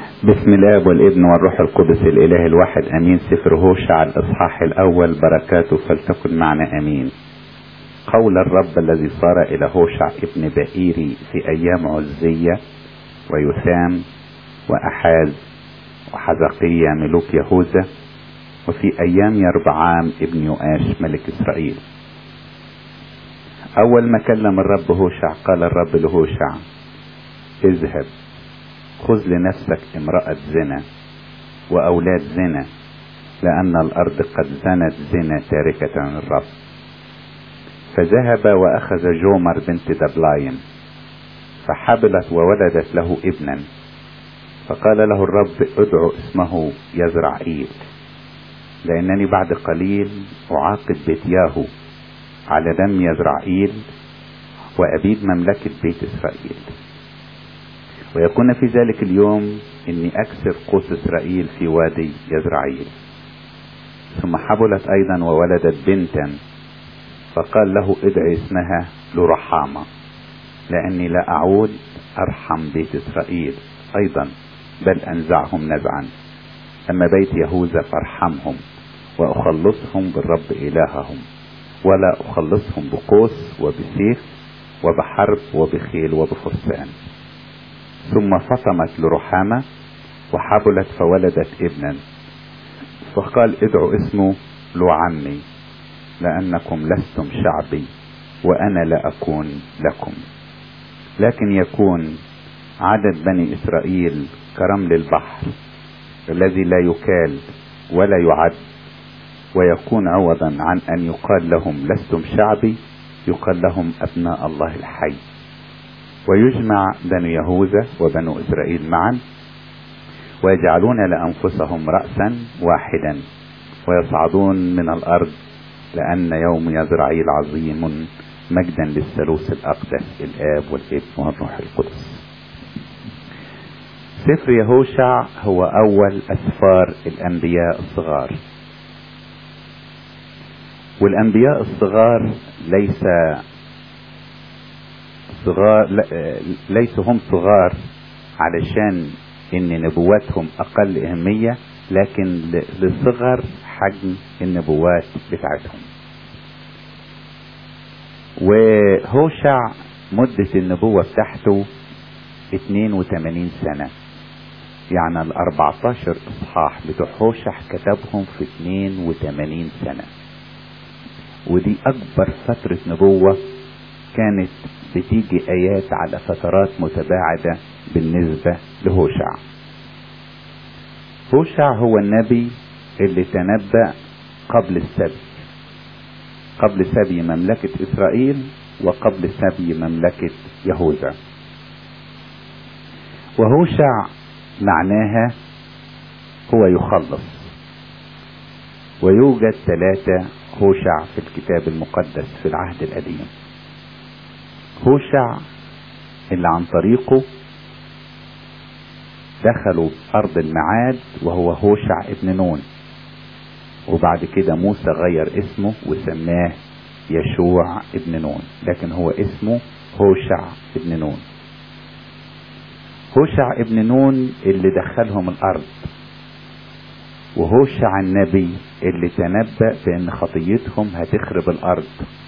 بسم الاب والابن والروح القدس الاله الواحد امين سفر هوشع الاصحاح الاول بركاته فلتكن معنا امين قول الرب الذي صار الى هوشع ابن بئيري في ايام عزية ويثام واحاز وحزقية ملوك يهوذا وفي ايام يربعام ابن يؤاش ملك اسرائيل اول ما كلم الرب هوشع قال الرب لهوشع اذهب خذ لنفسك امرأة زنا وأولاد زنا لأن الأرض قد زنت زنا تاركة عن الرب فذهب وأخذ جومر بنت دبلاين فحبلت وولدت له ابنا فقال له الرب ادعو اسمه يزرعيل لأنني بعد قليل أعاقب بيت ياهو على دم يزرعيل وأبيد مملكة بيت إسرائيل ويكون في ذلك اليوم اني اكسر قوس اسرائيل في وادي يزرعيل ثم حبلت ايضا وولدت بنتا فقال له ادعي اسمها لرحامة لاني لا اعود ارحم بيت اسرائيل ايضا بل انزعهم نزعا اما بيت يهوذا فارحمهم واخلصهم بالرب الههم ولا اخلصهم بقوس وبسيف وبحرب وبخيل وبفرسان ثم فطمت لرحامة وحبلت فولدت ابنا فقال ادعوا اسمه لعمي لأنكم لستم شعبي وأنا لا أكون لكم لكن يكون عدد بني إسرائيل كرمل البحر الذي لا يكال ولا يعد ويكون عوضا عن أن يقال لهم لستم شعبي يقال لهم أبناء الله الحي ويجمع بنو يهوذا وبنو اسرائيل معا ويجعلون لانفسهم راسا واحدا ويصعدون من الارض لان يوم يزرعيل عظيم مجدا للثالوث الاقدس الاب والابن والروح القدس سفر يهوشع هو اول اسفار الانبياء الصغار والانبياء الصغار ليس صغار ليسوا هم صغار علشان ان نبواتهم اقل اهمية لكن لصغر حجم النبوات بتاعتهم وهوشع مدة النبوة بتاعته 82 سنة يعني ال 14 اصحاح بتوع هوشع كتبهم في 82 سنة ودي اكبر فترة نبوة كانت بتيجي ايات على فترات متباعدة بالنسبة لهوشع هوشع هو النبي اللي تنبأ قبل السبي قبل سبي مملكة اسرائيل وقبل سبي مملكة يهوذا وهوشع معناها هو يخلص ويوجد ثلاثة هوشع في الكتاب المقدس في العهد القديم هوشع اللي عن طريقه دخلوا أرض المعاد وهو هوشع ابن نون وبعد كده موسى غير اسمه وسماه يشوع ابن نون لكن هو اسمه هوشع ابن نون هوشع ابن نون اللي دخلهم الأرض وهوشع النبي اللي تنبأ بأن خطيتهم هتخرب الأرض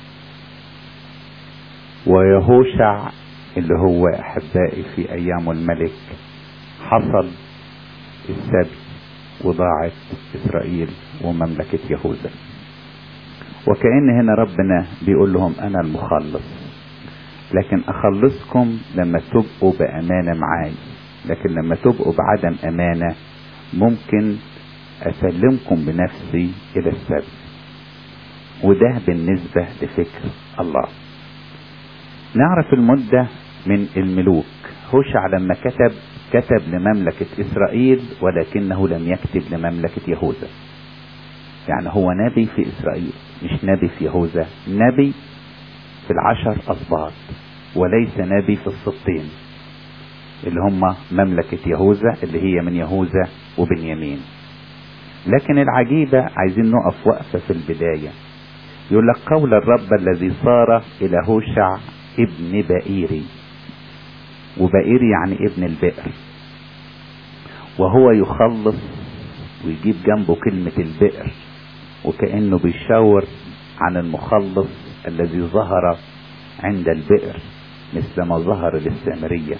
ويهوشع اللي هو احبائي في ايام الملك حصل السبي وضاعت اسرائيل ومملكة يهوذا وكأن هنا ربنا بيقول لهم انا المخلص لكن اخلصكم لما تبقوا بامانة معاي لكن لما تبقوا بعدم امانة ممكن اسلمكم بنفسي الى السبي وده بالنسبة لفكر الله نعرف المدة من الملوك هوشع لما كتب كتب لمملكة إسرائيل ولكنه لم يكتب لمملكة يهوذا يعني هو نبي في إسرائيل مش نبي في يهوذا نبي في العشر أسباط وليس نبي في السبطين اللي هم مملكة يهوذا اللي هي من يهوذا وبنيامين لكن العجيبة عايزين نقف وقفة في البداية يقول لك قول الرب الذي صار إلى هوشع ابن بئيري وبئيري يعني ابن البئر وهو يخلص ويجيب جنبه كلمة البئر وكأنه بيشاور عن المخلص الذي ظهر عند البئر مثلما ظهر للسامرية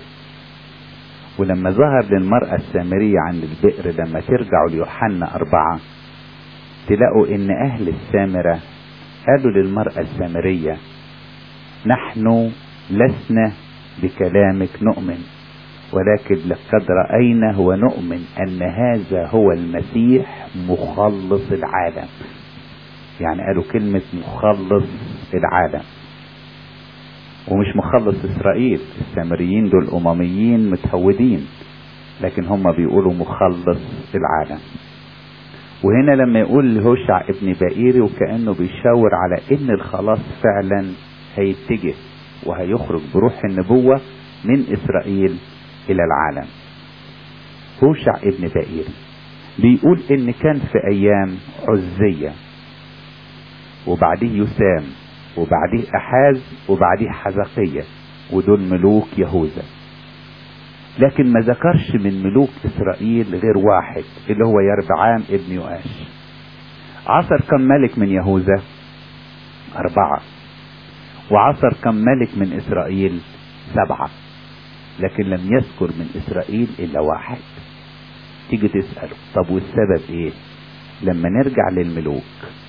ولما ظهر للمرأة السامرية عند البئر لما ترجعوا ليوحنا أربعة تلاقوا إن أهل السامرة قالوا للمرأة السامرية نحن لسنا بكلامك نؤمن ولكن لقد رأينا ونؤمن أن هذا هو المسيح مخلص العالم يعني قالوا كلمة مخلص العالم ومش مخلص إسرائيل السامريين دول أمميين متهودين لكن هم بيقولوا مخلص العالم وهنا لما يقول لهوشع ابن بائيري وكأنه بيشاور على ان الخلاص فعلا هيتجه وهيخرج بروح النبوة من اسرائيل الى العالم هوشع ابن بائيري بيقول ان كان في ايام عزية وبعديه يسام وبعديه احاز وبعديه حزقية ودول ملوك يهوذا لكن ما ذكرش من ملوك اسرائيل غير واحد اللي هو يربعام ابن يؤاش عصر كم ملك من يهوذا اربعة وعصر كم ملك من اسرائيل سبعة لكن لم يذكر من اسرائيل الا واحد تيجي تسأله طب والسبب ايه لما نرجع للملوك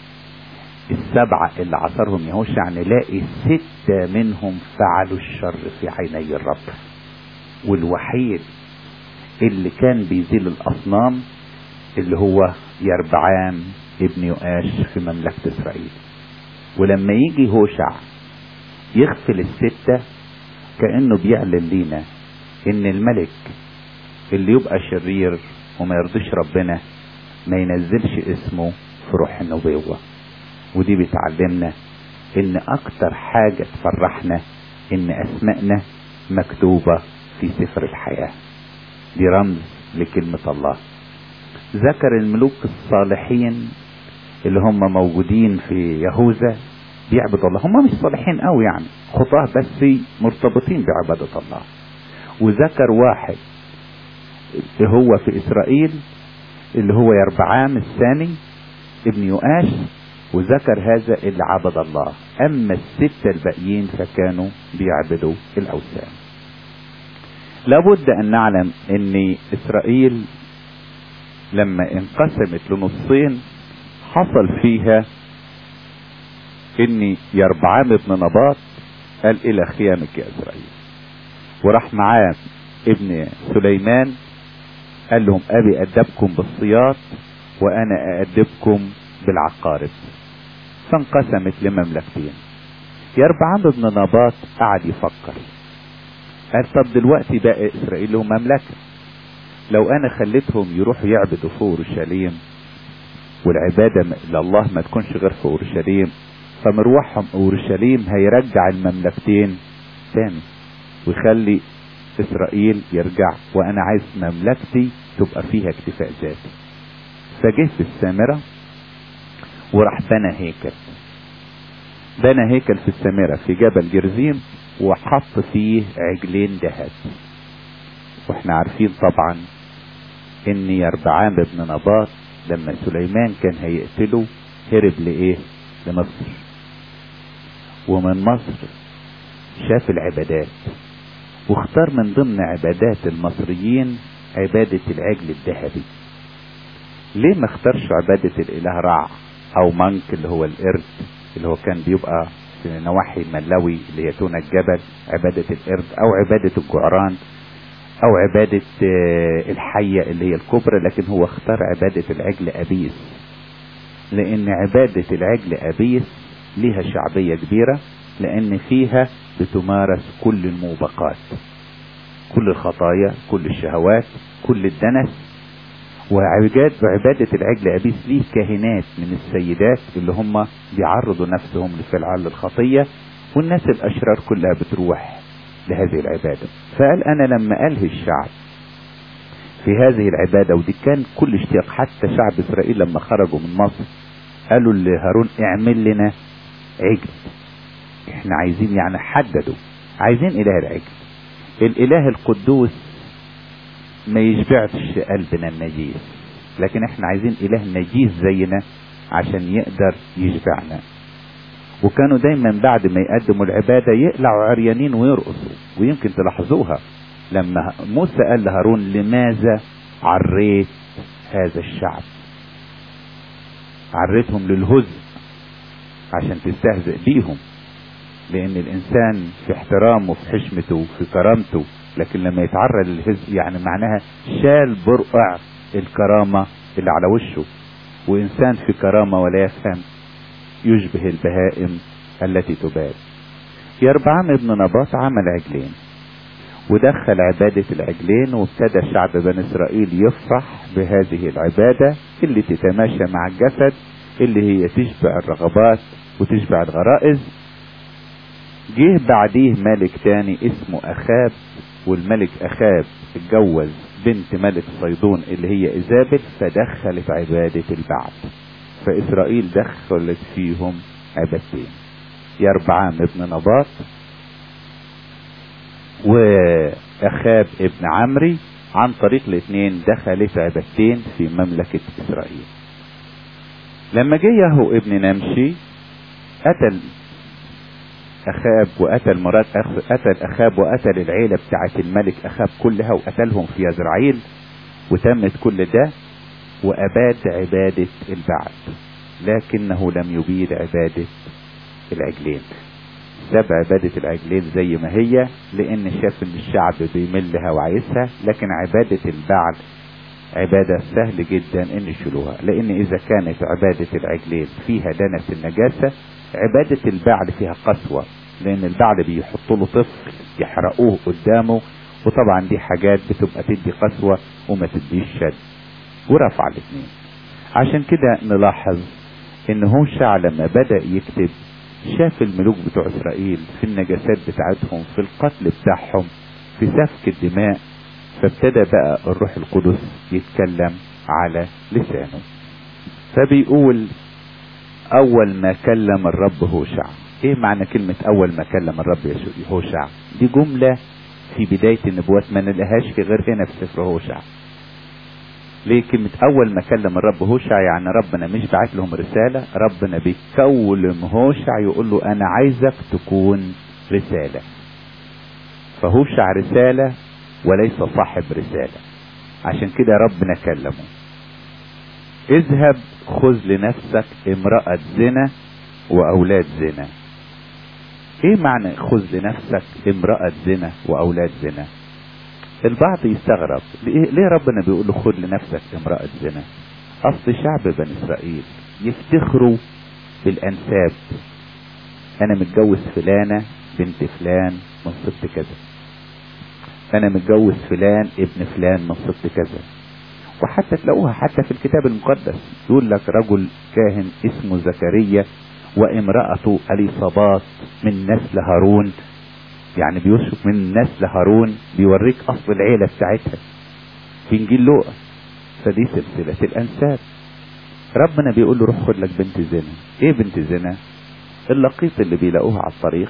السبعة اللي عصرهم يهوشع نلاقي ستة منهم فعلوا الشر في عيني الرب والوحيد اللي كان بيزيل الأصنام اللي هو يربعام ابن يؤاش في مملكة إسرائيل ولما يجي هوشع يغفل الستة كأنه بيعلن لينا إن الملك اللي يبقى شرير وما يرضيش ربنا ما ينزلش اسمه في روح النبوة ودي بتعلمنا إن أكتر حاجة تفرحنا إن أسمائنا مكتوبة في سفر الحياة دي رمز لكلمة الله ذكر الملوك الصالحين اللي هم موجودين في يهوذا بيعبد الله هم مش صالحين قوي يعني خطاه بس مرتبطين بعبادة الله وذكر واحد اللي هو في إسرائيل اللي هو يربعام الثاني ابن يؤاش وذكر هذا اللي عبد الله أما الستة الباقيين فكانوا بيعبدوا الأوثان لابد ان نعلم ان اسرائيل لما انقسمت لنصين حصل فيها ان يربعام ابن نباط قال الى خيامك يا اسرائيل وراح معاه ابن سليمان قال لهم ابي ادبكم بالصياط وانا اادبكم بالعقارب فانقسمت لمملكتين يربعام ابن نباط قعد يفكر قال طب دلوقتي بقى اسرائيل لهم مملكه لو انا خليتهم يروحوا يعبدوا في اورشليم والعباده لله ما تكونش غير في اورشليم فمروحهم اورشليم هيرجع المملكتين تاني ويخلي اسرائيل يرجع وانا عايز مملكتي تبقى فيها اكتفاء ذاتي فجه في السامره وراح بنى هيكل بنى هيكل في السامره في جبل جرزيم وحط فيه عجلين ذهب واحنا عارفين طبعا ان يربعام بن نباط لما سليمان كان هيقتله هرب لايه لمصر ومن مصر شاف العبادات واختار من ضمن عبادات المصريين عبادة العجل الذهبي ليه ما اختارش عبادة الاله رع او منك اللي هو القرد اللي هو كان بيبقى في نواحي ملوي اللي هي تونة الجبل عبادة القرد او عبادة الجعران او عبادة الحية اللي هي الكبرى لكن هو اختار عبادة العجل ابيس لان عبادة العجل ابيس ليها شعبية كبيرة لان فيها بتمارس كل الموبقات كل الخطايا كل الشهوات كل الدنس وعباد وعبادة العجل أبيس ليه كاهنات من السيدات اللي هم بيعرضوا نفسهم لفعل الخطية والناس الأشرار كلها بتروح لهذه العبادة فقال أنا لما ألهي الشعب في هذه العبادة ودي كان كل اشتياق حتى شعب إسرائيل لما خرجوا من مصر قالوا لهارون اعمل لنا عجل احنا عايزين يعني حددوا عايزين إله العجل الإله القدوس ما يشبعش قلبنا النجيس لكن احنا عايزين اله نجيس زينا عشان يقدر يشبعنا وكانوا دايما بعد ما يقدموا العبادة يقلعوا عريانين ويرقصوا ويمكن تلاحظوها لما موسى قال لهارون لماذا عريت هذا الشعب عريتهم للهزء عشان تستهزئ بيهم لان الانسان في احترامه في حشمته في كرامته لكن لما يتعرض للهزء يعني معناها شال برقع الكرامة اللي على وشه وانسان في كرامة ولا يفهم يشبه البهائم التي تباد يربعام ابن نباط عمل عجلين ودخل عبادة العجلين وابتدى شعب بني اسرائيل يفرح بهذه العبادة اللي تتماشى مع الجسد اللي هي تشبع الرغبات وتشبع الغرائز جه بعديه ملك تاني اسمه اخاب والملك اخاب اتجوز بنت ملك صيدون اللي هي ايزابل فدخلت عبادة البعث فاسرائيل دخلت فيهم عبادتين يربعام ابن نباط واخاب ابن عمري عن طريق الاثنين دخلت عبادتين في مملكة اسرائيل لما جه يهو ابن نمشي قتل اخاب وقتل مرات أخ... قتل اخاب وقتل العيلة بتاعت الملك اخاب كلها وقتلهم في يزرعيل وتمت كل ده واباد عبادة البعث لكنه لم يبيد عبادة العجلين ساب عبادة العجلين زي ما هي لان شاف ان الشعب بيملها وعايزها لكن عبادة البعل عبادة سهل جدا ان يشيلوها لان اذا كانت عبادة العجلين فيها دنس النجاسة عبادة البعل فيها قسوة لان البعل بيحطوا له طفل يحرقوه قدامه وطبعا دي حاجات بتبقى تدي قسوة وما تديش شد ورفع الاثنين عشان كده نلاحظ ان هوشع لما بدأ يكتب شاف الملوك بتوع اسرائيل في النجاسات بتاعتهم في القتل بتاعهم في سفك الدماء فابتدى بقى الروح القدس يتكلم على لسانه فبيقول اول ما كلم الرب هوشع ايه معنى كلمة اول ما كلم الرب هوشع دي جملة في بداية النبوات ما نلقاهاش في غير هنا في سفر هوشع ليه كلمة أول ما كلم الرب هوشع يعني ربنا مش بعت لهم رسالة ربنا بيكلم هوشع يقول له أنا عايزك تكون رسالة فهوشع رسالة وليس صاحب رسالة عشان كده ربنا كلمه اذهب خذ لنفسك امرأة زنا وأولاد زنا ايه معنى خذ لنفسك امرأة زنا وأولاد زنا البعض يستغرب ليه ربنا بيقول له خذ لنفسك امرأة زنا اصل شعب بني اسرائيل يفتخروا بالانساب انا متجوز فلانة بنت فلان من صفت كذا انا متجوز فلان ابن فلان من صفت كذا وحتى تلاقوها حتى في الكتاب المقدس يقول لك رجل كاهن اسمه زكريا وامرأته اليصابات من نسل هارون يعني بيوصف من نسل هارون بيوريك اصل العيلة بتاعتها في انجيل لوقا فدي سلسلة الانساب ربنا بيقول له روح خد لك بنت زنا ايه بنت زنا اللقيط اللي بيلاقوها على الطريق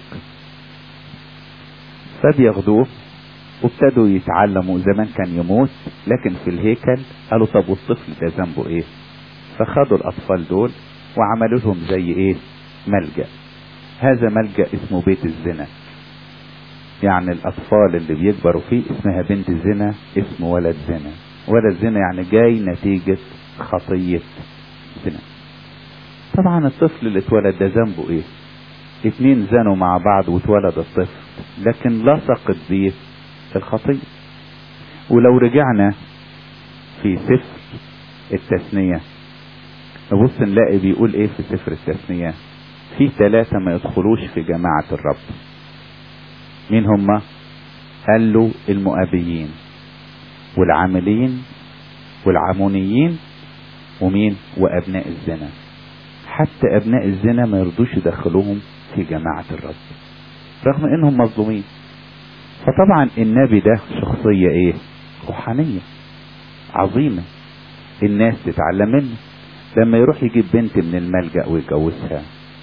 فبياخدوه وابتدوا يتعلموا زمان كان يموت لكن في الهيكل قالوا طب والطفل ده ذنبه ايه فخدوا الاطفال دول وعملوا لهم زي ايه ملجأ هذا ملجأ اسمه بيت الزنا يعني الاطفال اللي بيكبروا فيه اسمها بنت زنا اسمه ولد زنا ولد زنا يعني جاي نتيجة خطية زنا طبعا الطفل اللي اتولد ده ذنبه ايه اتنين زنوا مع بعض واتولد الطفل لكن لصقت بيه الخطية ولو رجعنا في سفر التثنية نبص نلاقي بيقول ايه في سفر التثنية في ثلاثة ما يدخلوش في جماعة الرب مين هما قال له المؤابيين والعاملين والعمونيين ومين وابناء الزنا حتى ابناء الزنا ما يرضوش يدخلوهم في جماعة الرب رغم انهم مظلومين فطبعا النبي ده شخصية ايه روحانية عظيمة الناس تتعلم منه لما يروح يجيب بنت من الملجأ ويتجوزها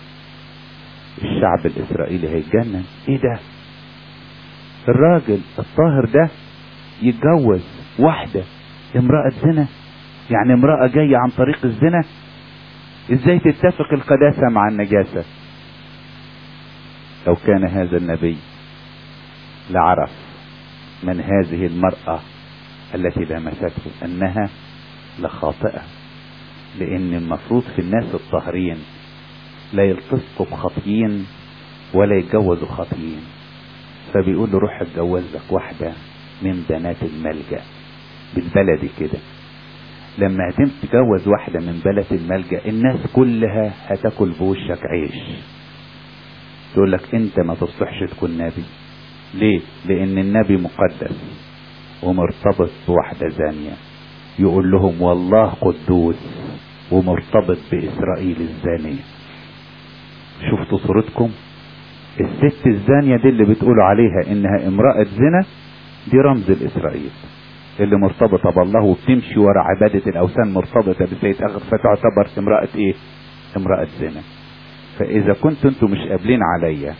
الشعب الاسرائيلي هيتجنن ايه ده الراجل الطاهر ده يتجوز واحدة امرأة زنا يعني امرأة جاية عن طريق الزنا ازاي تتفق القداسة مع النجاسة لو كان هذا النبي لعرف من هذه المرأة التي لمسته انها لخاطئة لان المفروض في الناس الطاهرين لا يلتصقوا بخطيين ولا يتجوزوا خطيين فبيقول له روح اتجوز لك واحدة من بنات الملجأ بالبلدي كده لما هتتجوز واحدة من بلد الملجأ الناس كلها هتاكل بوشك عيش تقول لك انت ما تصلحش تكون نبي ليه لان النبي مقدس ومرتبط بواحدة زانية يقول لهم والله قدوس ومرتبط بإسرائيل الزانية شفتوا صورتكم الست الزانية دي اللي بتقولوا عليها انها امرأة زنا دي رمز الاسرائيل اللي مرتبطة بالله وبتمشي ورا عبادة الاوثان مرتبطة بسيد اغر فتعتبر امرأة ايه امرأة زنا فاذا كنتوا انتوا مش قابلين عليا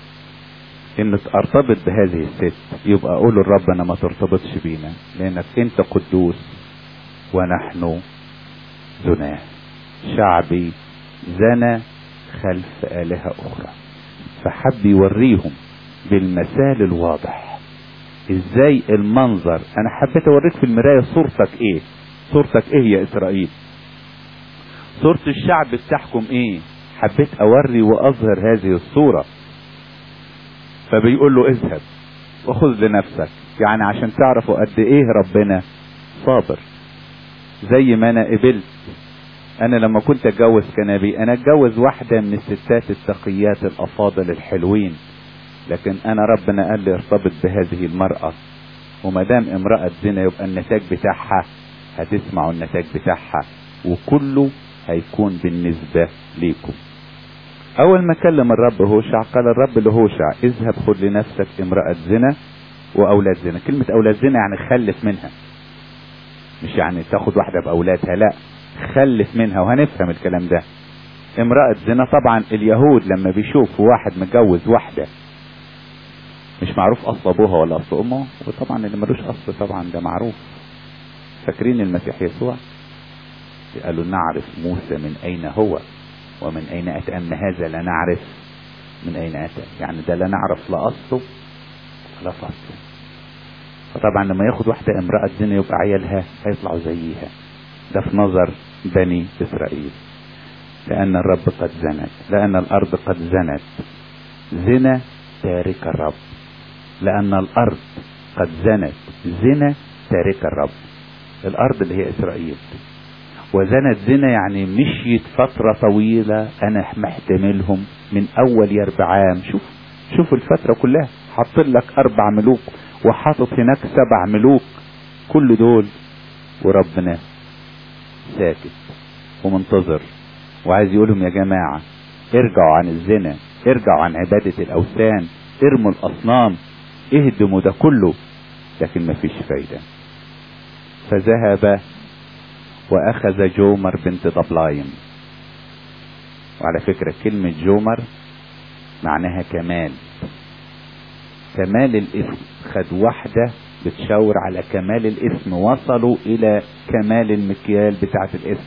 ان ارتبط بهذه الست يبقى قولوا الرب انا ما ترتبطش بينا لانك انت قدوس ونحن زناه شعبي زنى خلف آلهة أخرى فحب يوريهم بالمثال الواضح ازاي المنظر انا حبيت اوريك في المراية صورتك ايه صورتك ايه يا اسرائيل صورة الشعب بتحكم ايه حبيت اوري واظهر هذه الصورة فبيقول له اذهب وخذ لنفسك يعني عشان تعرفوا قد ايه ربنا صابر زي ما انا قبلت انا لما كنت اتجوز كنبي انا اتجوز واحدة من الستات التقيات الافاضل الحلوين لكن انا ربنا قال لي ارتبط بهذه المرأة وما دام امرأة زنا يبقى النتاج بتاعها هتسمعوا النتاج بتاعها وكله هيكون بالنسبة ليكم اول ما كلم الرب هوشع قال الرب لهوشع اذهب خذ لنفسك امرأة زنا واولاد زنا كلمة اولاد زنا يعني خلف منها مش يعني تاخد واحدة باولادها لا خلف منها وهنفهم الكلام ده امرأة زنا طبعا اليهود لما بيشوفوا واحد متجوز واحدة مش معروف اصل ابوها ولا اصل امه وطبعا اللي ملوش اصل طبعا ده معروف فاكرين المسيح يسوع قالوا نعرف موسى من اين هو ومن اين اتى اما هذا لا نعرف من اين اتى يعني ده لا نعرف لا اصله ولا فصله فطبعا لما ياخد واحدة امرأة زنا يبقى عيالها هيطلعوا زيها ده في نظر بني اسرائيل لان الرب قد زنت لان الارض قد زنت زنا تارك الرب لان الارض قد زنت زنا تارك الرب الارض اللي هي اسرائيل وزنت زنا يعني مشيت فترة طويلة انا محتملهم من اول يربعام شوف شوف الفترة كلها حاط لك اربع ملوك وحاطط هناك سبع ملوك كل دول وربنا ساكت ومنتظر وعايز يقولهم يا جماعة ارجعوا عن الزنا ارجعوا عن عبادة الاوثان ارموا الاصنام اهدموا ده كله لكن مفيش فايدة فذهب واخذ جومر بنت ضبلايم وعلى فكرة كلمة جومر معناها كمال كمال الاسم خد واحدة بتشاور على كمال الاسم وصلوا الى كمال المكيال بتاعة الاسم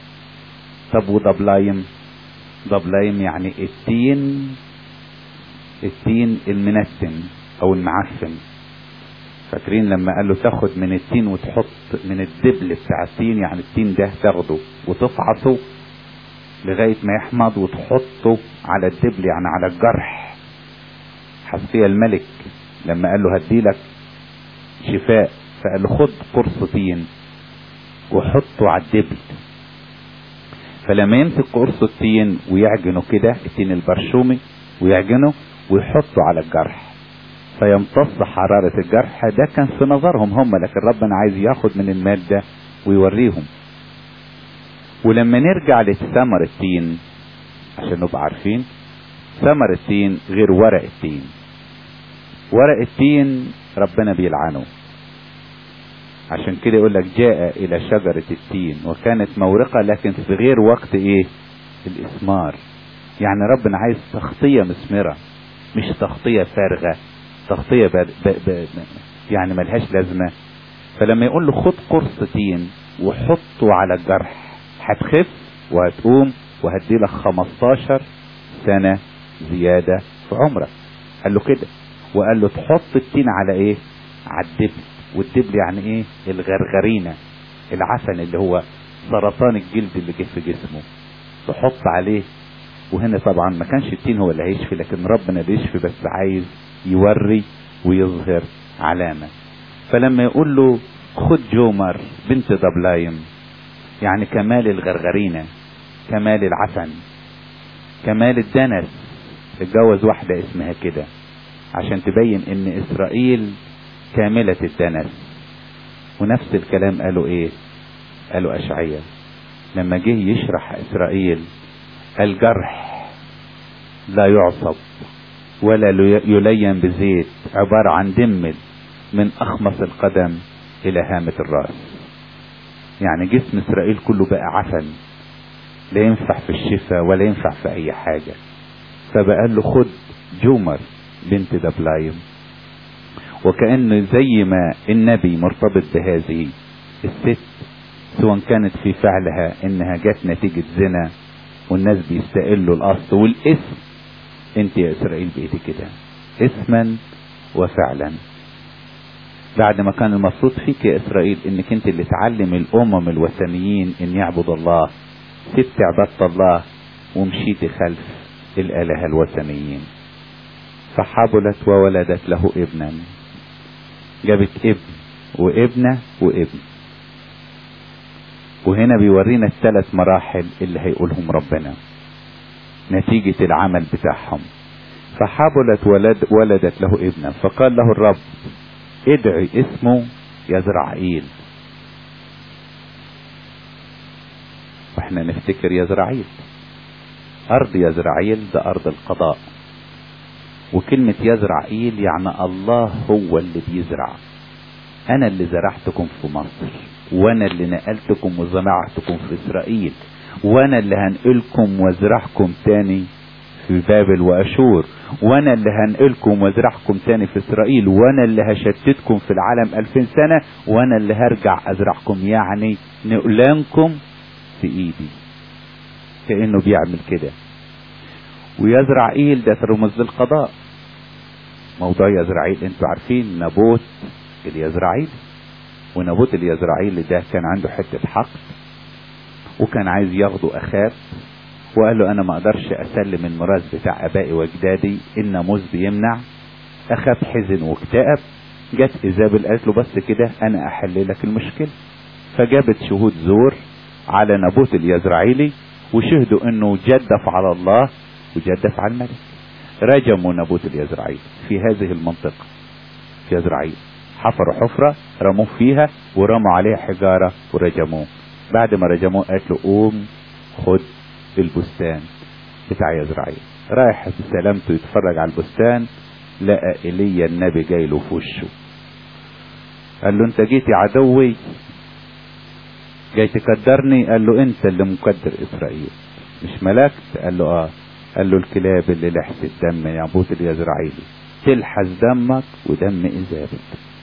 طب وضبلايم ضبلايم يعني التين التين المنتن او المعفن فاكرين لما قال له تاخد من التين وتحط من الدبل بتاع التين يعني التين ده تاخده وتفعصه لغاية ما يحمض وتحطه على الدبل يعني على الجرح حسقيا الملك لما قال له هديلك شفاء فقال له خد قرص طين وحطه على الدبل فلما يمسك قرص التين ويعجنه كده التين البرشومي ويعجنه ويحطه على الجرح فيمتص حرارة الجرح ده كان في نظرهم هم لكن ربنا عايز ياخد من المادة ويوريهم ولما نرجع لثمر التين عشان نبقى عارفين ثمر التين غير ورق التين ورق التين ربنا بيلعنه عشان كده يقول لك جاء الى شجرة التين وكانت مورقة لكن في غير وقت ايه الاسمار يعني ربنا عايز تغطية مثمرة مش تغطية فارغة تغطية ب... ب... ب... يعني ملهاش لازمة فلما يقول له خد قرص تين وحطه على الجرح هتخف وهتقوم وهدي لك 15 سنة زيادة في عمرك قال له كده وقال له تحط التين على ايه على الدبل والدبل يعني ايه الغرغرينة العفن اللي هو سرطان الجلد اللي جه في جسمه تحط عليه وهنا طبعا ما كانش التين هو اللي هيشفي لكن ربنا اللي يشفي بس عايز يوري ويظهر علامة فلما يقول له خد جومر بنت دبلايم يعني كمال الغرغرينة كمال العفن كمال الدنس اتجوز واحدة اسمها كده عشان تبين ان اسرائيل كاملة الدنس ونفس الكلام قالوا ايه قالوا اشعية لما جه يشرح اسرائيل الجرح لا يعصب ولا يلين بزيت عبارة عن دمل من اخمص القدم الى هامة الرأس يعني جسم اسرائيل كله بقى عفن لا ينفع في الشفاء ولا ينفع في اي حاجة فبقال له خد جومر بنت دبلايم وكأنه زي ما النبي مرتبط بهذه الست سواء كانت في فعلها انها جت نتيجة زنا والناس بيستقلوا الاصل والاسم انت يا اسرائيل بقيتي كده اسما وفعلا بعد ما كان المفروض فيك يا اسرائيل انك انت اللي تعلم الامم الوثنيين ان يعبد الله سبت عبادة الله ومشيتي خلف الالهة الوثنيين فحبلت وولدت له ابنا جابت ابن وابنة وابن وهنا بيورينا الثلاث مراحل اللي هيقولهم ربنا نتيجة العمل بتاعهم فحبلت ولد ولدت له ابنا فقال له الرب ادعي اسمه يزرعيل واحنا نفتكر يزرعيل ارض يزرعيل ده ارض القضاء وكلمة يزرعيل يعني الله هو اللي بيزرع انا اللي زرعتكم في مصر وانا اللي نقلتكم وزرعتكم في اسرائيل وانا اللي هنقلكم وازرعكم تاني في بابل واشور وانا اللي هنقلكم وازرعكم تاني في اسرائيل وانا اللي هشتتكم في العالم الفين سنة وانا اللي هرجع ازرعكم يعني نقلانكم في ايدي كأنه بيعمل كده ويزرعيل ده رمز للقضاء موضوع يزرعيل انتوا عارفين نابوت اليزرعيل ونابوت اليزرعيل ده كان عنده حتة حقل وكان عايز ياخده اخاب وقال له انا ما اقدرش اسلم الميراث بتاع ابائي واجدادي الناموس بيمنع اخاب حزن واكتئب جت ايزابل قالت له بس كده انا احل لك المشكله فجابت شهود زور على نابوت اليزرعيلي وشهدوا انه جدف على الله وجدف على الملك رجموا نابوت اليزرعيل في هذه المنطقة في يزرعيل حفروا حفرة رموه فيها ورموا عليها حجارة ورجموه بعد ما رجموه قالت له قوم خد البستان بتاع يزرعيل رايح بسلامته يتفرج على البستان لقى ايليا النبي جاي له في وشه قال له انت جيت يا عدوي جاي تكدرني قال له انت اللي مكدر اسرائيل مش ملكت قال له اه قال له الكلاب اللي لحست الدم يا عبوت اليزرعيلي تلحس دمك ودم إزابل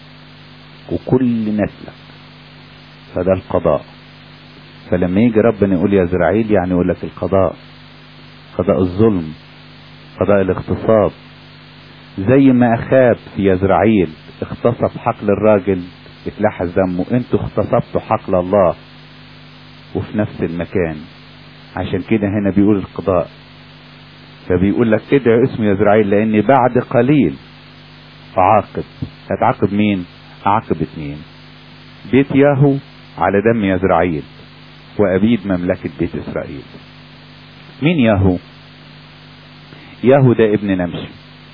وكل نسلك فده القضاء فلما يجي ربنا يقول يا زرعيل يعني يقول لك القضاء قضاء الظلم قضاء الاغتصاب زي ما اخاب في يزرعيل اغتصب حقل الراجل اتلحس دمه انتوا اغتصبتوا حقل الله وفي نفس المكان عشان كده هنا بيقول القضاء فبيقول لك ادعي اسم يزرعيل لاني بعد قليل اعاقب هتعاقب مين اعاقب اتنين بيت ياهو على دم يزرعيل وابيد مملكة بيت اسرائيل مين ياهو ياهو ده ابن نمشي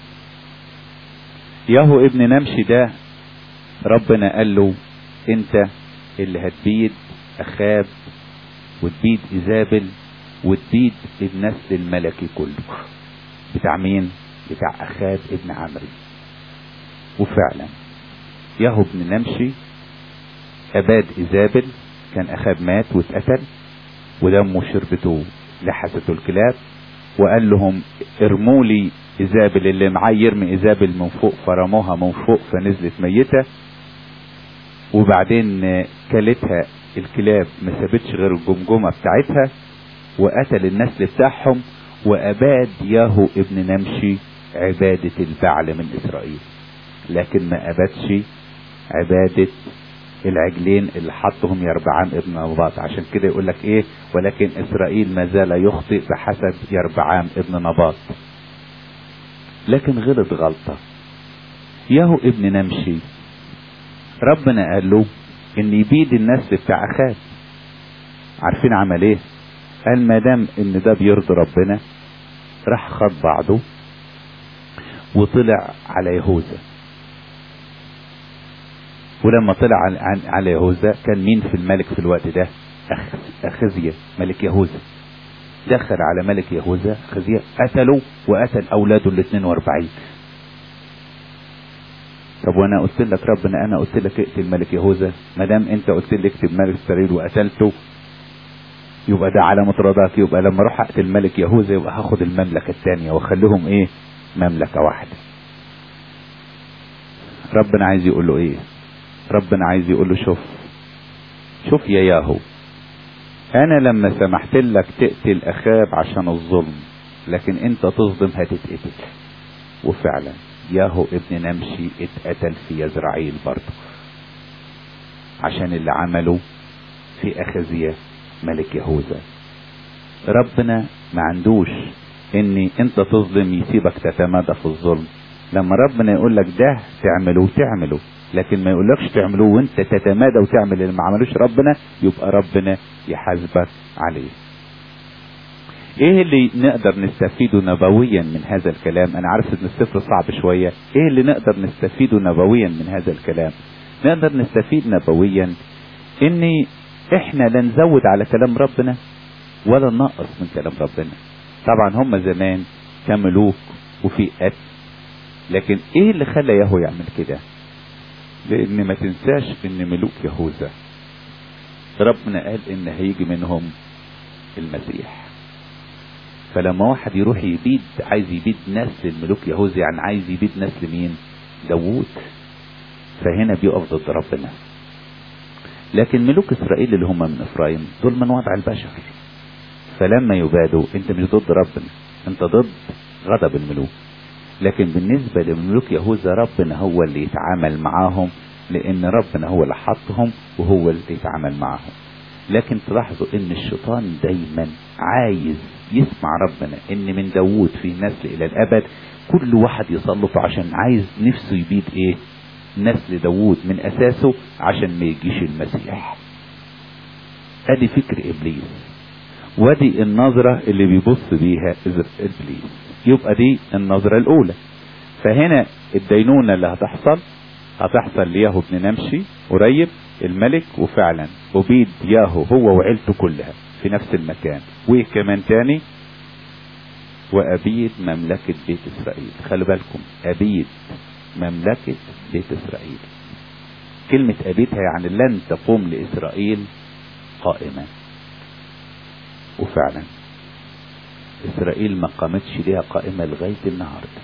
ياهو ابن نمشي ده ربنا قال له انت اللي هتبيد اخاب وتبيد ايزابل وتبيد النسل الملكي كله بتاع مين بتاع اخاب ابن عمري وفعلا ياهو ابن نمشي اباد ايزابل كان اخاب مات واتقتل ودمه شربته لحسته الكلاب وقال لهم ارموا لي ايزابل اللي معاه يرمي ايزابل من فوق فرموها من فوق فنزلت ميته وبعدين كلتها الكلاب ما سابتش غير الجمجمة بتاعتها وقتل النسل بتاعهم وأباد ياهو ابن نمشي عبادة البعل من إسرائيل لكن ما أبادش عبادة العجلين اللي حطهم يربعام ابن نباط عشان كده يقول لك ايه ولكن اسرائيل ما زال يخطئ بحسب يربعام ابن نباط لكن غلط غلطة ياهو ابن نمشي ربنا قال له ان يبيد النسل بتاع اخاب عارفين عمل ايه قال ما دام ان ده بيرضي ربنا راح خد بعضه وطلع على يهوذا ولما طلع على يهوذا كان مين في الملك في الوقت ده أخزية ملك يهوذا دخل على ملك يهوذا خزية قتله وقتل أولاده ال 42 طب وانا قلت لك ربنا انا قلت لك اقتل ملك يهوذا ما دام انت قلت لي اكتب ملك اسرائيل وقتلته يبقى ده علامة رضاك يبقى لما اروح اقتل ملك يهوذا يبقى هاخد المملكة الثانية واخليهم ايه مملكة واحدة ربنا عايز يقول له ايه ربنا عايز يقول له شوف شوف يا ياهو انا لما سمحت لك تقتل اخاب عشان الظلم لكن انت تظلم هتتقتل وفعلا ياهو ابن نمشي اتقتل في يزرعيل برضه عشان اللي عمله في اخزية ملك يهوذا ربنا ما عندوش ان انت تظلم يسيبك تتمادى في الظلم لما ربنا يقول لك ده تعمله تعمله لكن ما يقولكش تعملوه وانت تتمادى وتعمل اللي ما عملوش ربنا يبقى ربنا يحاسبك عليه ايه اللي نقدر نستفيده نبويا من هذا الكلام انا عارف ان السفر صعب شوية ايه اللي نقدر نستفيده نبويا من هذا الكلام نقدر نستفيد نبويا ان احنا لا نزود على كلام ربنا ولا ننقص من كلام ربنا طبعا هم زمان كملوك وفي قتل لكن ايه اللي خلى ياهو يعمل كده لان ما تنساش ان ملوك يهوذا ربنا قال ان هيجي منهم المسيح فلما واحد يروح يبيد عايز يبيد نسل الملوك يهوذا يعني عايز يبيد نسل مين داوود فهنا بيقف ضد ربنا لكن ملوك اسرائيل اللي هم من افرايم دول من وضع البشر فلما يبادوا انت مش ضد ربنا انت ضد غضب الملوك لكن بالنسبة لملوك يهوذا ربنا هو اللي يتعامل معاهم لان ربنا هو اللي حطهم وهو اللي يتعامل معاهم لكن تلاحظوا ان الشيطان دايما عايز يسمع ربنا ان من داوود في نسل الى الابد كل واحد يسلطه عشان عايز نفسه يبيد ايه نسل داوود من اساسه عشان ما يجيش المسيح ادي فكر ابليس ودي النظرة اللي بيبص بيها ابليس يبقى دي النظرة الاولى فهنا الدينونة اللي هتحصل هتحصل لياهو ابن نمشي قريب الملك وفعلا أبيد ياهو هو وعيلته كلها في نفس المكان وكمان تاني وأبيد مملكة بيت إسرائيل خلوا بالكم أبيد مملكة بيت إسرائيل كلمة أبيدها يعني لن تقوم لإسرائيل قائمة وفعلا إسرائيل ما قامتش ليها قائمة لغاية النهاردة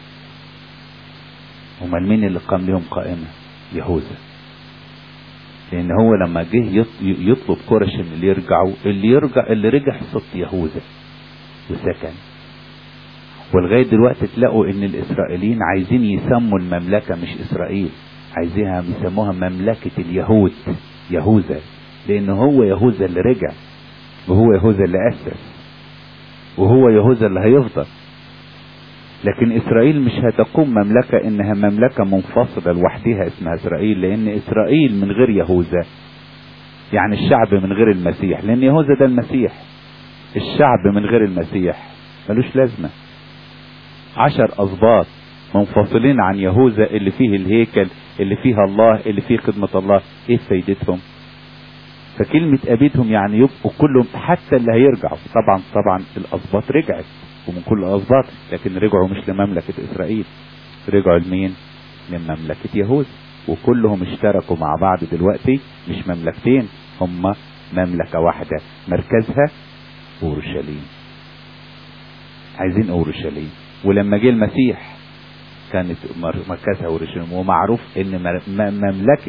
امال مين اللي قام لهم قائمة يهوذا لان هو لما جه يطلب كورش ان اللي يرجعوا اللي يرجع اللي رجع صوت يهوذا وسكن ولغايه دلوقتي تلاقوا ان الاسرائيليين عايزين يسموا المملكه مش اسرائيل عايزينها يسموها مملكه اليهود يهوذا لان هو يهوذا اللي رجع وهو يهوذا اللي اسس وهو يهوذا اللي هيفضل لكن اسرائيل مش هتقوم مملكة انها مملكة منفصلة لوحدها اسمها اسرائيل لان اسرائيل من غير يهوذا يعني الشعب من غير المسيح لان يهوذا ده المسيح الشعب من غير المسيح ملوش لازمة عشر اسباط منفصلين عن يهوذا اللي فيه الهيكل اللي فيها الله اللي فيه خدمة الله ايه فايدتهم فكلمة ابيتهم يعني يبقوا كلهم حتى اللي هيرجعوا طبعا طبعا الاسباط رجعت ومن كل الاسباط لكن رجعوا مش لمملكة اسرائيل رجعوا لمين لمملكة يهوذا وكلهم اشتركوا مع بعض دلوقتي مش مملكتين هم مملكة واحدة مركزها اورشليم عايزين اورشليم ولما جه المسيح كانت مركزها اورشليم ومعروف ان مملكة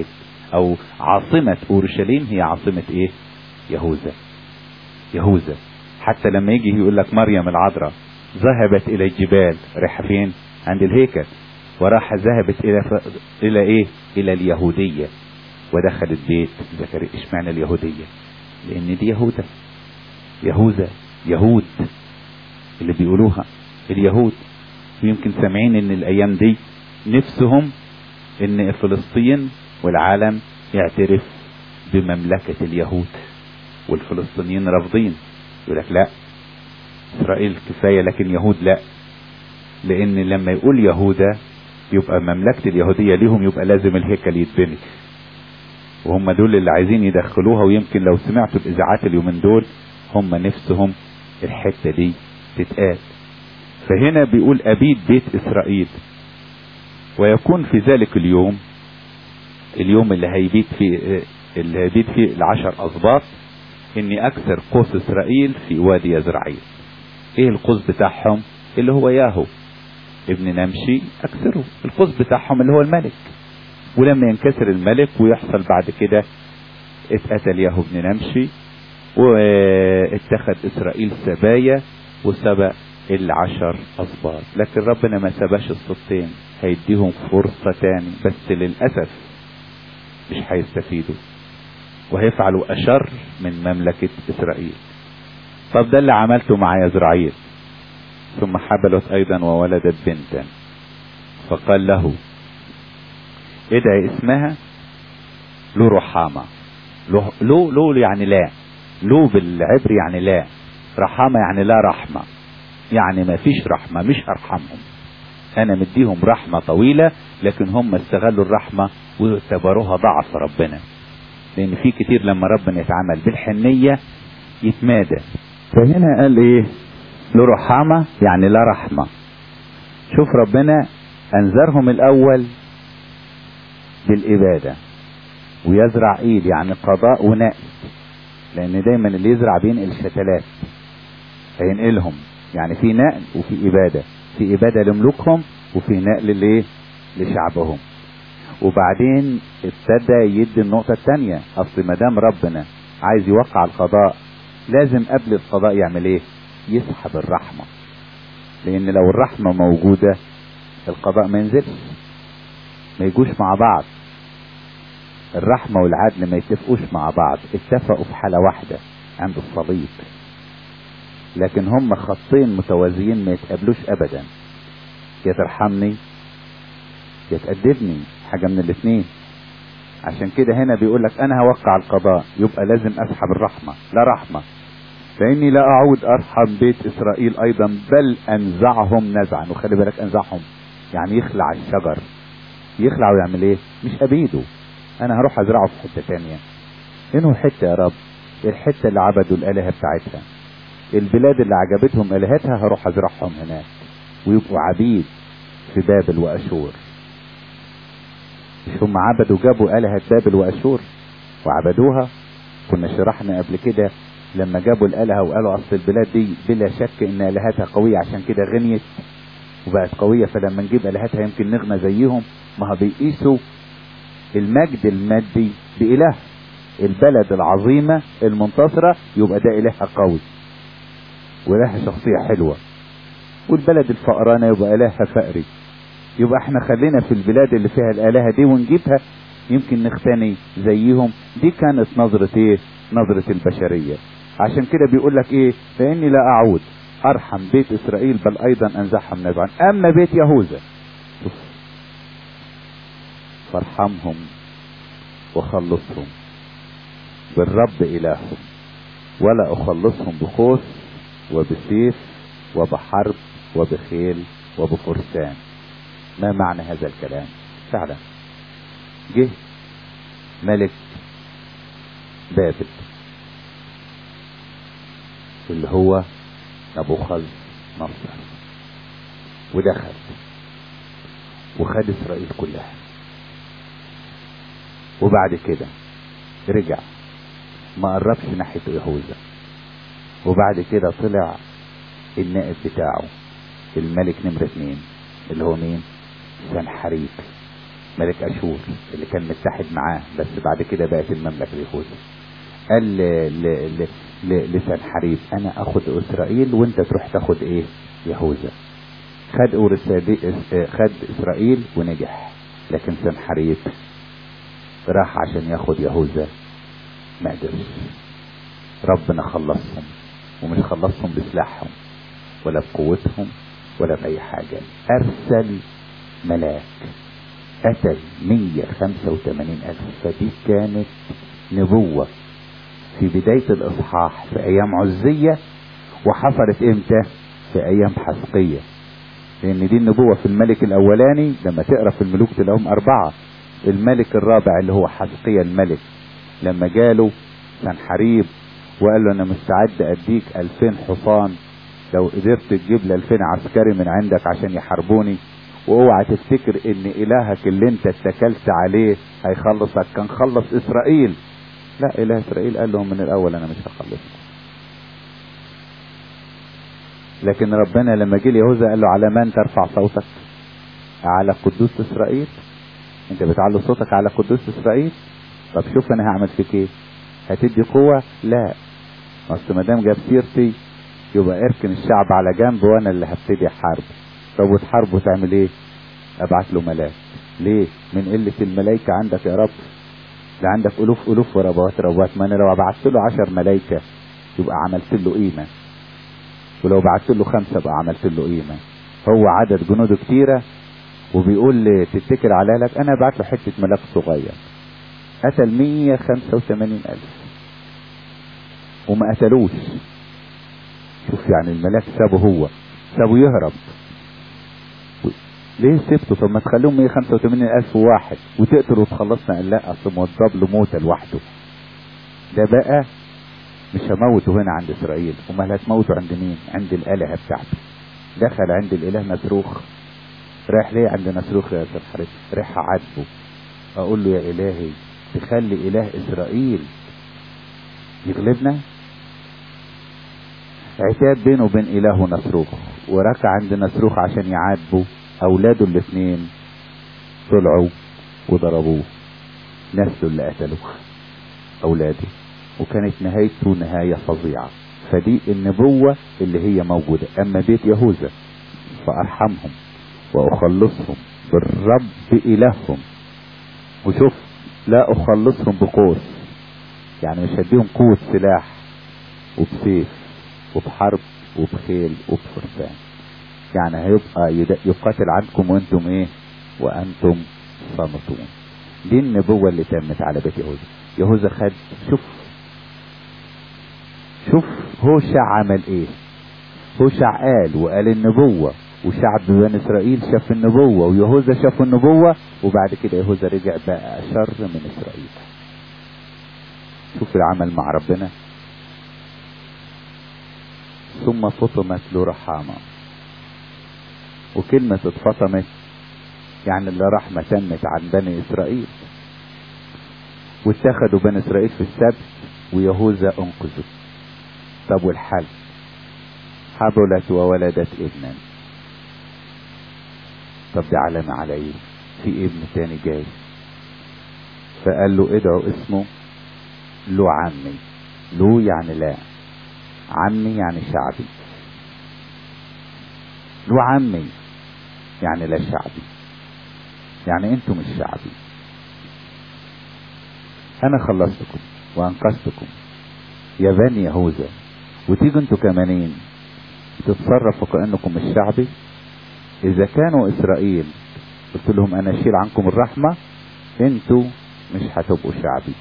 او عاصمة اورشليم هي عاصمة ايه يهوذا يهوذا حتى لما يجي يقول لك مريم العذراء ذهبت الى الجبال رايحه فين عند الهيكل وراح ذهبت الى ف... الى ايه الى اليهوديه ودخلت بيت زكريا اشمعنى اليهوديه لان دي يهوذا يهوذا يهود اللي بيقولوها اليهود ويمكن سامعين ان الايام دي نفسهم ان فلسطين والعالم يعترف بمملكة اليهود والفلسطينيين رافضين يقول لك لا اسرائيل كفاية لكن يهود لا لان لما يقول يهودا يبقى مملكة اليهودية ليهم يبقى لازم الهيكل يتبني وهم دول اللي عايزين يدخلوها ويمكن لو سمعتوا الاذاعات اليومين دول هم نفسهم الحتة دي تتقال فهنا بيقول أبيد بيت إسرائيل ويكون في ذلك اليوم اليوم اللي هيبيت فيه اللي هيبيت فيه العشر أسباط إني أكسر قوس إسرائيل في وادي يزرعيل إيه القوس بتاعهم اللي هو ياهو ابن نمشي أكسره القوس بتاعهم اللي هو الملك ولما ينكسر الملك ويحصل بعد كده اتقتل ياهو ابن نمشي واتخذ إسرائيل سبايا وسبق العشر أسباط لكن ربنا ما سباش السبطين هيديهم فرصة تاني بس للأسف مش هيستفيدوا وهيفعلوا أشر من مملكة إسرائيل طب ده اللي عملته مع يزرعيل ثم حبلت أيضا وولدت بنتا فقال له ادعي اسمها لو رحامة لو, لو, لو يعني لا لو بالعبري يعني لا رحامة يعني لا رحمة يعني ما فيش رحمة مش أرحمهم أنا مديهم رحمة طويلة لكن هم استغلوا الرحمة واعتبروها ضعف ربنا لأن في كتير لما ربنا يتعامل بالحنية يتمادى فهنا قال إيه له رحمة يعني لا رحمة شوف ربنا أنذرهم الأول بالإبادة ويزرع إيد يعني قضاء ونقل لأن دايما اللي يزرع بينقل شتلات هينقلهم يعني في نقل وفي إبادة في إبادة لملوكهم وفي نقل لإيه لشعبهم وبعدين ابتدى يدي النقطة الثانية أصل ما دام ربنا عايز يوقع القضاء لازم قبل القضاء يعمل إيه؟ يسحب الرحمة لأن لو الرحمة موجودة القضاء ما ينزلش ما يجوش مع بعض الرحمة والعدل ما يتفقوش مع بعض اتفقوا في حالة واحدة عند الصليب لكن هم خطين متوازيين ما يتقابلوش ابدا يا ترحمني يا تأدبني حاجة من الاثنين عشان كده هنا بيقول لك انا هوقع القضاء يبقى لازم اسحب الرحمة لا رحمة فاني لا اعود ارحم بيت اسرائيل ايضا بل انزعهم نزعا وخلي بالك انزعهم يعني يخلع الشجر يخلع ويعمل ايه مش ابيده انا هروح ازرعه في حتة تانية انه حتة يا رب الحتة اللي عبدوا الالهة بتاعتها البلاد اللي عجبتهم الهتها هروح ازرعهم هناك ويبقوا عبيد في بابل واشور مش هم عبدوا جابوا الهة بابل واشور وعبدوها كنا شرحنا قبل كده لما جابوا الالهة وقالوا اصل البلاد دي بلا شك ان الهتها قوية عشان كده غنيت وبقت قوية فلما نجيب الهتها يمكن نغنى زيهم ما بيقيسوا المجد المادي بإله البلد العظيمة المنتصرة يبقى ده إلهها قوي ولها شخصية حلوة والبلد الفقرانة يبقى إلهها فقري يبقى احنا خلينا في البلاد اللي فيها الآلهة دي ونجيبها يمكن نختني زيهم دي كانت نظرة ايه نظرة البشرية عشان كده بيقول لك ايه فإني لا أعود أرحم بيت إسرائيل بل أيضا أنزعهم نزعا أما بيت يهوذا فارحمهم وخلصهم بالرب إلههم ولا أخلصهم بخوف وبسيف وبحرب وبخيل وبفرسان ما معنى هذا الكلام فعلا جه ملك بابل اللي هو نبوخذ نصر ودخل وخد اسرائيل كلها وبعد كده رجع ما قربش ناحية يهوذا وبعد كده طلع النائب بتاعه الملك نمرة اتنين اللي هو مين سنحريب ملك اشور اللي كان متحد معاه بس بعد كده بقت المملكه يهوذا قال ل- ل- ل- لسنحريب انا اخد اسرائيل وانت تروح تاخد ايه يهوذا خد أورسادي- خد اسرائيل ونجح لكن سنحريب راح عشان ياخد يهوذا ما قدرش ربنا خلصهم ومش خلصهم بسلاحهم ولا بقوتهم ولا بأي حاجة أرسل ملاك قتل 185 ألف فدي كانت نبوة في بداية الإصحاح في أيام عزية وحصلت إمتى؟ في أيام حسقية لأن دي النبوة في الملك الأولاني لما تقرأ في الملوك تلاقيهم أربعة الملك الرابع اللي هو حسقية الملك لما جاله سنحريب وقال له أنا مستعد أديك ألفين حصان لو قدرت تجيب لي ألفين عسكري من عندك عشان يحاربوني واوعى تفتكر ان الهك اللي انت اتكلت عليه هيخلصك كان خلص اسرائيل لا اله اسرائيل قال لهم من الاول انا مش هخلصكم لكن ربنا لما جه يهوذا قال له على من ترفع صوتك على قدوس اسرائيل انت بتعلي صوتك على قدوس اسرائيل طب شوف انا هعمل فيك ايه هتدي قوه لا اصل ما دام جاب سيرتي يبقى اركن الشعب على جنب وانا اللي هبتدي احارب طب وتحاربه تعمل ايه ابعت له ملاك ليه من قله الملائكه عندك يا رب ده عندك الوف الوف وربوات ربوات ما انا لو بعت له عشر ملائكه يبقى عملت له قيمه ولو بعت له خمسه بقى عملت له قيمه هو عدد جنوده كتيره وبيقول لي تتكل على لك انا بعت له حته ملاك صغير قتل 185 الف وما قتلوش شوف يعني الملاك سابه هو سابه يهرب ليه سبته طب ما تخليهم 185 الف واحد وتقتل وتخلصنا قال لا اصل موضب له موته لوحده ده بقى مش هموته هنا عند اسرائيل امال هتموته عند مين عند الالهه بتاعته دخل عند الاله نسروخ رايح ليه عند نسروخ يا استاذ حارس رايح اعاتبه اقول له يا الهي تخلي اله اسرائيل يغلبنا عتاب بينه وبين اله نسروخ وركع عند نسروخ عشان يعاتبه اولاده الاثنين طلعوا وضربوه نسله اللي قتلوه اولاده وكانت نهايته نهايه فظيعه فدي النبوه اللي هي موجوده اما بيت يهوذا فارحمهم واخلصهم بالرب الههم وشوف لا اخلصهم بقوس يعني مش هديهم قوه سلاح وبسيف وبحرب وبخيل وبفرسان يعني هيبقى يد- يقاتل عنكم وانتم ايه وانتم صامتون دي النبوة اللي تمت على بيت يهوذا يهوذا خد شوف شوف هوشع عمل ايه هوشع قال وقال النبوة وشعب بني اسرائيل شاف النبوة ويهوذا شاف النبوة وبعد كده يهوذا رجع بقى شر من اسرائيل شوف العمل مع ربنا ثم فطمت له رحامة وكلمة اتفطمت يعني اللي رحمة تمت عن بني إسرائيل واتخذوا بني إسرائيل في السبت ويهوذا أنقذوا طب والحل حبلت وولدت ابنا طب دي علامة على ايه في ابن تاني جاي فقال له ادعو اسمه له عمي له يعني لا عمي يعني شعبي له عمي يعني لا شعبي يعني انتم مش شعبي انا خلصتكم وانقذتكم يا بني يهوذا وتيجوا انتوا كمانين تتصرفوا كانكم مش شعبي اذا كانوا اسرائيل قلت لهم انا اشيل عنكم الرحمه انتوا مش هتبقوا شعبي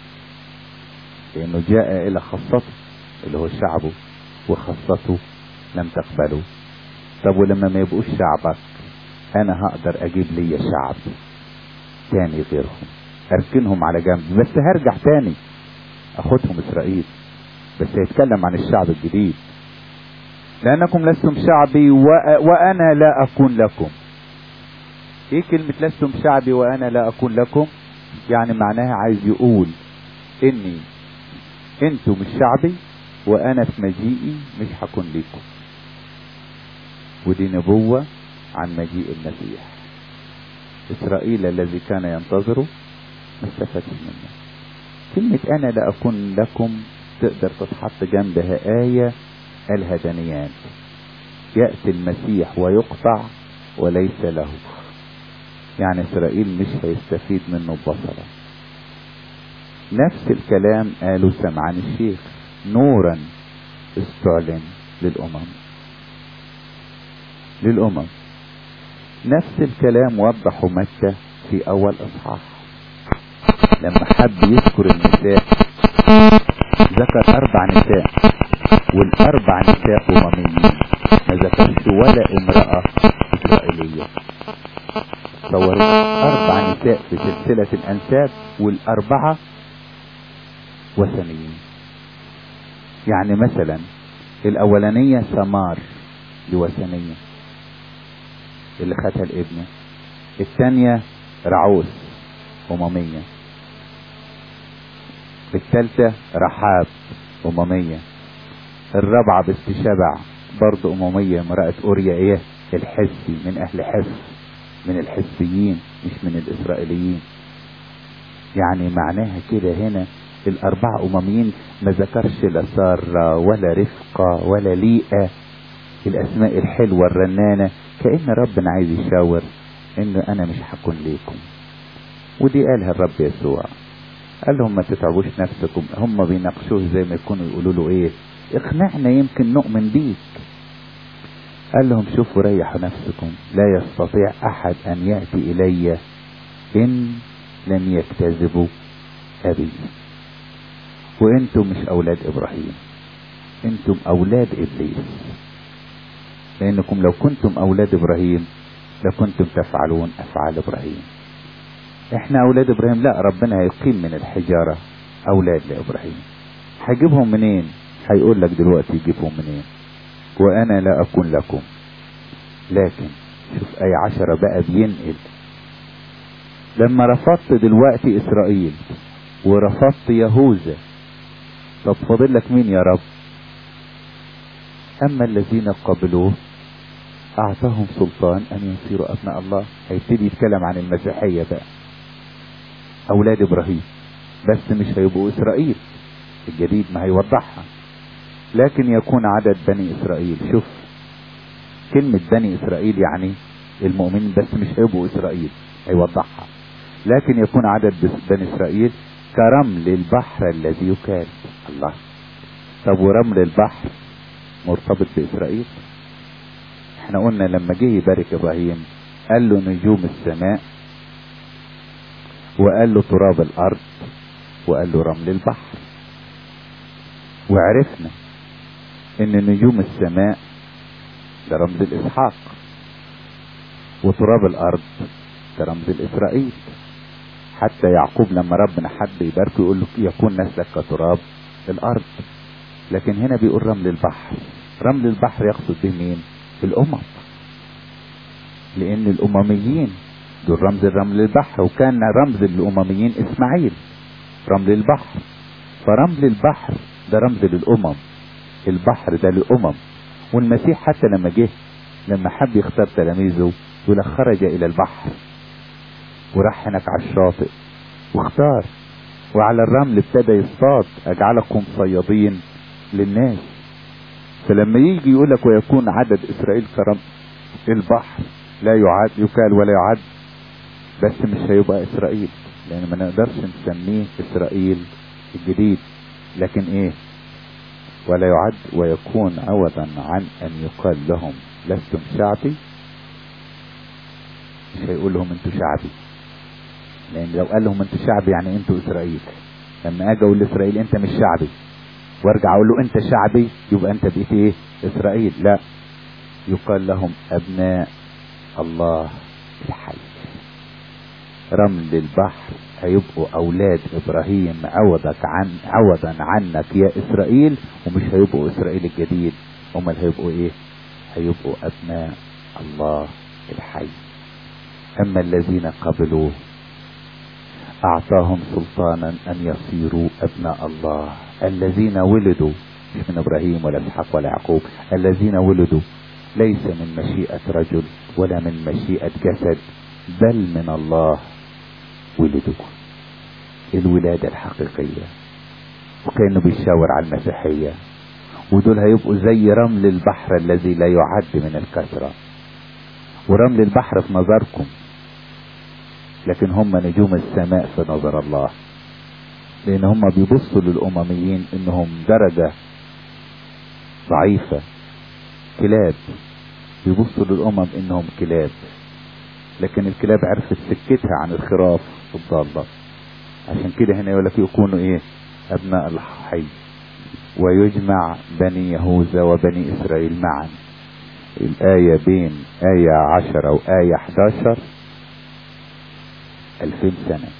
لانه جاء الى خاصته اللي هو شعبه وخاصته لم تقبله طب ولما ما يبقوش شعبك انا هقدر اجيب لي شعب تاني غيرهم اركنهم على جنب بس هرجع تاني اخدهم اسرائيل بس هيتكلم عن الشعب الجديد لانكم لستم شعبي و... وانا لا اكون لكم ايه كلمة لستم شعبي وانا لا اكون لكم يعني معناها عايز يقول اني انتوا مش شعبي وانا في مجيئي مش هكون ليكم ودي نبوة عن مجيء المسيح اسرائيل الذي كان ينتظره ما استفادش منه كلمة انا لا اكون لكم تقدر تتحط جنبها آية الهدنيات يأتي المسيح ويقطع وليس له يعني اسرائيل مش هيستفيد منه ببصره نفس الكلام قالوا سمعان الشيخ نورا استعلن للامم للامم نفس الكلام وضحه متى في اول اصحاح لما حب يذكر النساء ذكر اربع نساء والاربع نساء امميين ما ذكرش ولا امرأة اسرائيلية صورت اربع نساء في سلسلة الانساب والاربعة وثنيين يعني مثلا الاولانية سمار لوثنية اللي خدها الابنة الثانية رعوس اممية الثالثة رحاب اممية الرابعة باستشبع برضه اممية امرأة اوريا ايه الحسي من اهل حس من الحسيين مش من الاسرائيليين يعني معناها كده هنا الاربعة امميين ما ذكرش لا سارة ولا رفقة ولا ليئة الاسماء الحلوة الرنانة كأن ربنا عايز يشاور انه انا مش هكون ليكم ودي قالها الرب يسوع قال لهم ما تتعبوش نفسكم هم بيناقشوه زي ما يكونوا يقولوا له ايه اقنعنا يمكن نؤمن بيك قال لهم شوفوا ريحوا نفسكم لا يستطيع احد ان ياتي الي ان لم يكتذبوا ابي وانتم مش اولاد ابراهيم انتم اولاد ابليس لانكم لو كنتم اولاد ابراهيم لكنتم تفعلون افعال ابراهيم احنا اولاد ابراهيم لا ربنا هيقيم من الحجارة اولاد لابراهيم هيجيبهم منين هيقول لك دلوقتي يجيبهم منين وانا لا اكون لكم لكن شوف اي عشرة بقى بينقل لما رفضت دلوقتي اسرائيل ورفضت يهوذا طب فاضل لك مين يا رب اما الذين قبلوه اعطاهم سلطان ان يصيروا ابناء الله هيبتدي يتكلم عن المسيحية بقى اولاد ابراهيم بس مش هيبقوا اسرائيل الجديد ما هيوضحها لكن يكون عدد بني اسرائيل شوف كلمة بني اسرائيل يعني المؤمنين بس مش هيبقوا اسرائيل هيوضحها لكن يكون عدد بني اسرائيل كرمل البحر الذي يكال الله طب ورمل البحر مرتبط باسرائيل احنا قلنا لما جه يبارك ابراهيم قال له نجوم السماء وقال له تراب الارض وقال له رمل البحر وعرفنا ان نجوم السماء ده رمز الاسحاق وتراب الارض ده رمز الاسرائيل حتى يعقوب لما ربنا حب يباركه يقول له يكون نسلك كتراب الارض لكن هنا بيقول رمل البحر رمل البحر يقصد به مين الامم لان الامميين دول رمز الرمل البحر وكان رمز الامميين اسماعيل رمل البحر فرمل البحر ده رمز للامم البحر ده للامم والمسيح حتى لما جه لما حب يختار تلاميذه يقول خرج الى البحر وراح هناك على الشاطئ واختار وعلى الرمل ابتدى يصطاد اجعلكم صيادين للناس فلما يجي يقول لك ويكون عدد اسرائيل كرم البحر لا يعد يكال ولا يعد بس مش هيبقى اسرائيل لان ما نقدرش نسميه اسرائيل الجديد لكن ايه ولا يعد ويكون عوضا عن ان يقال لهم لستم شعبي مش هيقول لهم انتوا شعبي لان لو قال لهم انتوا شعبي يعني انتوا اسرائيل لما اجي اقول لاسرائيل انت مش شعبي وارجع اقول له انت شعبي يبقى انت بقيت ايه اسرائيل لا يقال لهم ابناء الله الحي رمل البحر هيبقوا اولاد ابراهيم عوضك عن عوضا عنك يا اسرائيل ومش هيبقوا اسرائيل الجديد امال هيبقوا ايه هيبقوا ابناء الله الحي اما الذين قبلوه اعطاهم سلطانا ان يصيروا ابناء الله الذين ولدوا مش من ابراهيم ولا اسحاق ولا يعقوب الذين ولدوا ليس من مشيئة رجل ولا من مشيئة جسد بل من الله ولدوا الولادة الحقيقية وكأنه بيشاور على المسيحية ودول هيبقوا زي رمل البحر الذي لا يعد من الكثرة ورمل البحر في نظركم لكن هم نجوم السماء في نظر الله لان هم بيبصوا للامميين انهم درجة ضعيفة كلاب بيبصوا للامم انهم كلاب لكن الكلاب عرفت سكتها عن الخراف الضالة عشان كده هنا يقول لك يكونوا ايه ابناء الحي ويجمع بني يهوذا وبني اسرائيل معا الآية بين آية عشرة وآية 11 ألفين سنة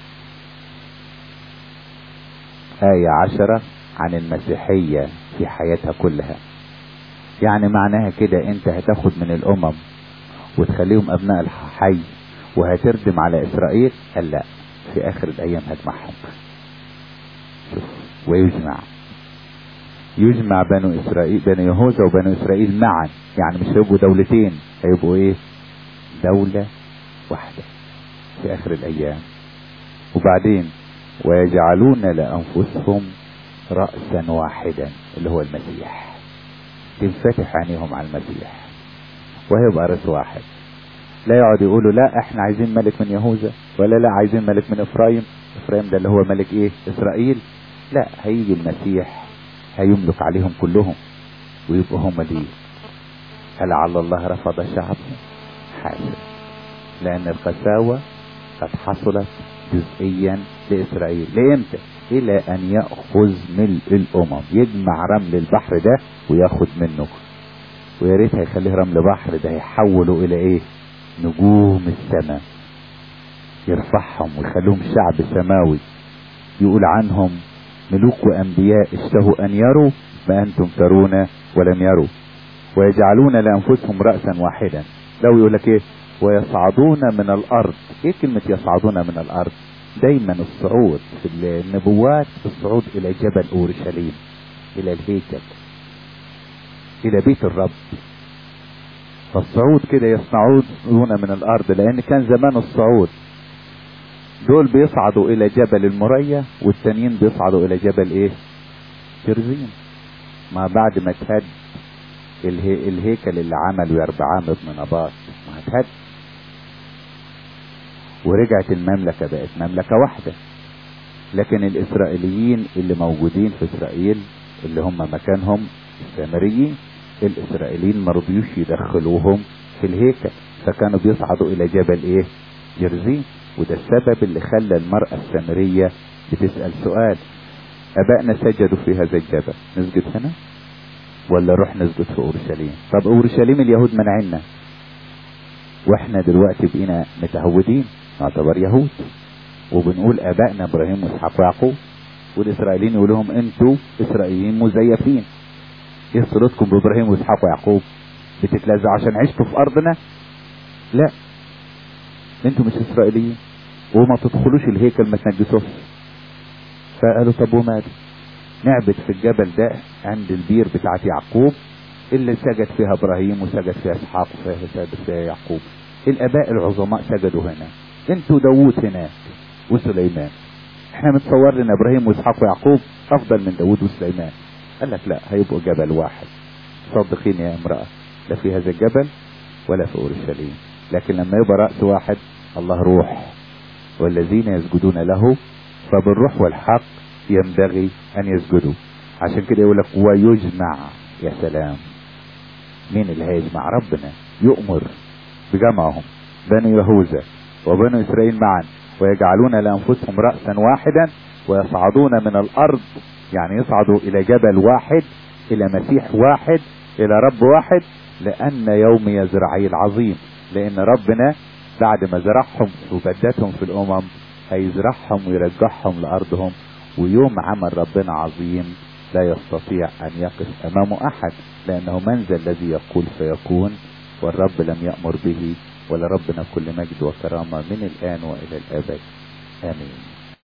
آية عشرة عن المسيحية في حياتها كلها يعني معناها كده انت هتاخد من الامم وتخليهم ابناء الحي وهتردم على اسرائيل قال لا في اخر الايام هجمعهم شوف ويجمع يجمع بنو اسرائيل بنو يهوذا وبنو اسرائيل معا يعني مش هيبقوا دولتين هيبقوا ايه دولة واحدة في اخر الايام وبعدين ويجعلون لانفسهم رأسا واحدا اللي هو المسيح تنفتح عينيهم على المسيح وهيبقى راس واحد لا يقعد يقولوا لا احنا عايزين ملك من يهوذا ولا لا عايزين ملك من افرايم افرايم ده اللي هو ملك ايه اسرائيل لا هيجي المسيح هيملك عليهم كلهم ويبقوا هم ليه فلعل الله رفض شعبه حاشا لان القساوة قد حصلت جزئيا لاسرائيل لامتى الى ان ياخذ ملء الامم يجمع رمل البحر ده وياخد منه ويا ريت هيخليه رمل بحر ده هيحوله الى ايه نجوم السماء يرفعهم ويخليهم شعب سماوي يقول عنهم ملوك وانبياء اشتهوا ان يروا ما انتم ترون ولم يروا ويجعلون لانفسهم راسا واحدا لو يقول لك ايه ويصعدون من الارض ايه كلمه يصعدون من الارض دايما الصعود في النبوات الصعود الى جبل اورشليم الى الهيكل الى بيت الرب فالصعود كده يصنعون من الارض لان كان زمان الصعود دول بيصعدوا الى جبل المريا والتانيين بيصعدوا الى جبل ايه جرزين ما بعد ما اتهد الهي الهيكل اللي عمله يربعام ابن نباط ما اتهد ورجعت المملكة بقت مملكة واحدة لكن الإسرائيليين اللي موجودين في إسرائيل اللي هم مكانهم السامريين الإسرائيليين مرضيوش يدخلوهم في الهيكل فكانوا بيصعدوا إلى جبل إيه جرزين وده السبب اللي خلى المرأة السامرية بتسأل سؤال أبائنا سجدوا في هذا الجبل نسجد هنا ولا نروح نسجد في أورشليم طب أورشليم اليهود منعنا واحنا دلوقتي بقينا متهودين نعتبر يهود وبنقول ابائنا ابراهيم واسحاق ويعقوب والاسرائيليين يقول لهم انتوا اسرائيليين مزيفين ايه صلتكم بابراهيم واسحاق ويعقوب بتتلذعوا عشان عشتوا في ارضنا لا انتوا مش اسرائيليين وما تدخلوش الهيكل ما تنجسوش فقالوا طب وماله نعبد في الجبل ده عند البير بتاعت يعقوب اللي سجد فيها ابراهيم وسجد فيها اسحاق وسجد فيها يعقوب الاباء العظماء سجدوا هنا انتوا داوود هناك وسليمان احنا متصور لنا ابراهيم واسحاق ويعقوب افضل من داوود وسليمان قال لك لا هيبقوا جبل واحد صدقيني يا امرأة لا في هذا الجبل ولا في اورشليم لكن لما يبقى رأس واحد الله روح والذين يسجدون له فبالروح والحق ينبغي ان يسجدوا عشان كده يقول لك ويجمع يا سلام مين اللي هيجمع ربنا يؤمر بجمعهم بني يهوذا وبنو اسرائيل معا ويجعلون لانفسهم راسا واحدا ويصعدون من الارض يعني يصعدوا الى جبل واحد الى مسيح واحد الى رب واحد لان يوم يزرعيل عظيم لان ربنا بعد ما زرعهم وبدتهم في الامم هيزرعهم ويرجعهم لارضهم ويوم عمل ربنا عظيم لا يستطيع ان يقف امامه احد لانه من ذا الذي يقول فيكون والرب لم يامر به ولربنا كل مجد وكرامه من الان والى الابد امين